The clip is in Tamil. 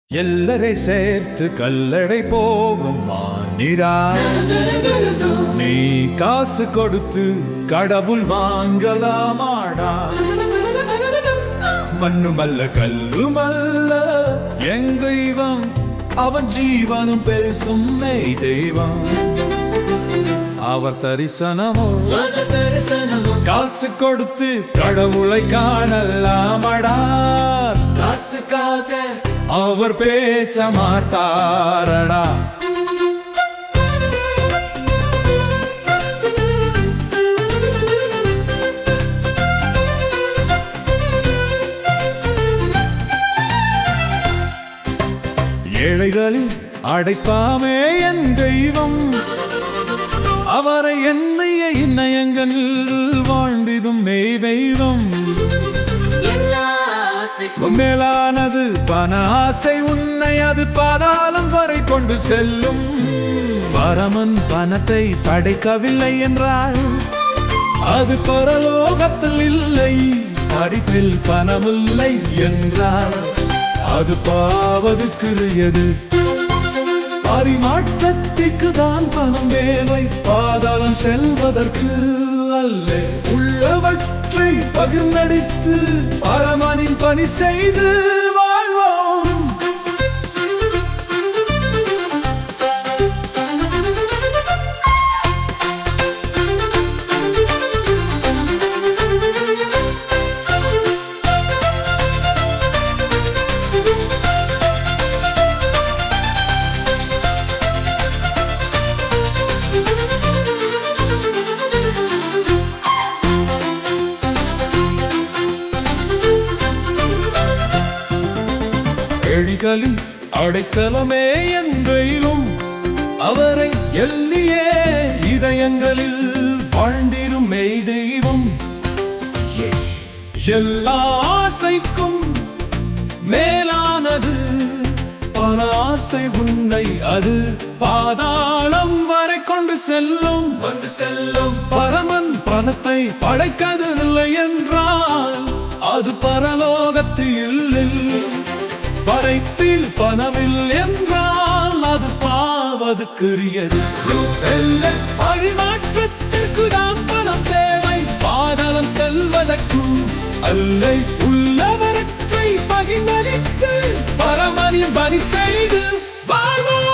எல்லரை சேர்த்து கல்லடை போகும் மானிடா நீ காசு கொடுத்து கடவுள் வாங்கலாமாடா மண்ணுமல்ல கல்லுமல்ல என் தெய்வம் அவன் ஜீவனும் பெருசும் மெய் தெய்வம் அவர் தரிசனமோ காசு கொடுத்து கடவுளை காணலாமடா காசுக்காக அவர் பேச மாட்டாரடா ஏழைகளில் அடைப்பாமே என் தெய்வம் அவரை எண்ணிய இன்னயங்களில் வாழ்ந்திதும் மெய் தெய்வம் எல்லா ஆசைக்கும் மேலானது பண ஆசை உன்னை அது பாதாளம் வரை கொண்டு செல்லும் பரமன் பணத்தை படைக்கவில்லை என்றால் அது பரலோகத்தில் இல்லை படிப்பில் பணமில்லை என்றால் அது பாவதுக்குரியது பரிமாற்றத்திற்கு தான் பணம் தேவை பாதாளம் செல்வதற்கு அல்ல உள்ளவற்றை பகிர்ந்தடித்து பரமனின் பணி செய்து வாழ்வோம் எழிகளின் அடைக்கலமே என்றையிலும் அவரை எல்லியே இதயங்களில் வாழ்ந்திடும் மெய் தெய்வம் எல்லா ஆசைக்கும் மேலானது பல ஆசை உன்னை அது பாதாளம் வரை கொண்டு செல்லும் கொண்டு செல்லும் பரமன் பணத்தை படைக்கதில்லை என்றால் அது பரலோகத்தில் படைப்பில் பணமில் என்றால் அது பாவதுக்குரியது பரிமாற்றத்திற்கு தான் பணம் தேவை பாதாளம் செல்வதற்கும் அல்லை உள்ளவற்றை பகிர்ந்தளித்து பரமனின் பணி செய்து வாழ்வோம்